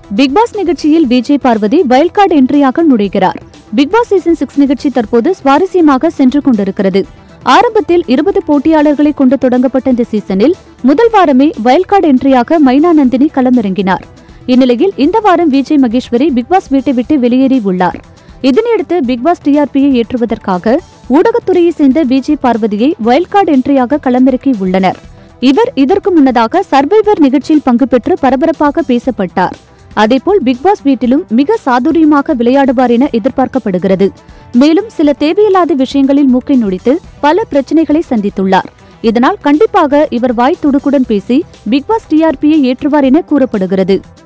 big boss நிகழ்ச்சியில் Vijay Parvathy wild card என்ட்ரியாக நுழைகிறார் பிக் பாஸ் சீசன் சிக்ஸ் நிகழ்ச்சி தற்போது சுவாரஸ்யமாக சென்று கொண்டிருக்கிறது ஆரம்பத்தில் இருபது போட்டியாளர்களை கொண்டு தொடங்கப்பட்ட இந்த சீசனில் முதல் வாரமே வைல்ட் கார்டு என்ட்ரியாக மைனா நந்தினி களமிறங்கினார் இந்நிலையில் இந்த வாரம் விஜய் மகேஸ்வரி பிக் பாஸ் வீட்டை விட்டு வெளியேறி உள்ளார் இதனையடுத்து பிக் பாஸ் டிஆர்பியை ஏற்றுவதற்காக ஊடகத்துறையை சேர்ந்த விஜய் பார்வதியை வைல்ட் கார்டு என்ட்ரியாக களமிறக்கி உள்ளனர் இவர் இதற்கு முன்னதாக சர்வைவர் நிகழ்ச்சியில் பங்கு பெற்று பரபரப்பாக பேசப்பட்டார் அதேபோல் பிக் பாஸ் வீட்டிலும் மிக சாதுரியமாக விளையாடுவார் என எதிர்பார்க்கப்படுகிறது மேலும் சில தேவையில்லாத விஷயங்களில் மூக்கை நுழைத்து பல பிரச்சனைகளை சந்தித்துள்ளார் இதனால் கண்டிப்பாக இவர் வாய் துடுக்குடன் பேசி பிக் பாஸ் டிஆர்பியை ஏற்றுவார் என கூறப்படுகிறது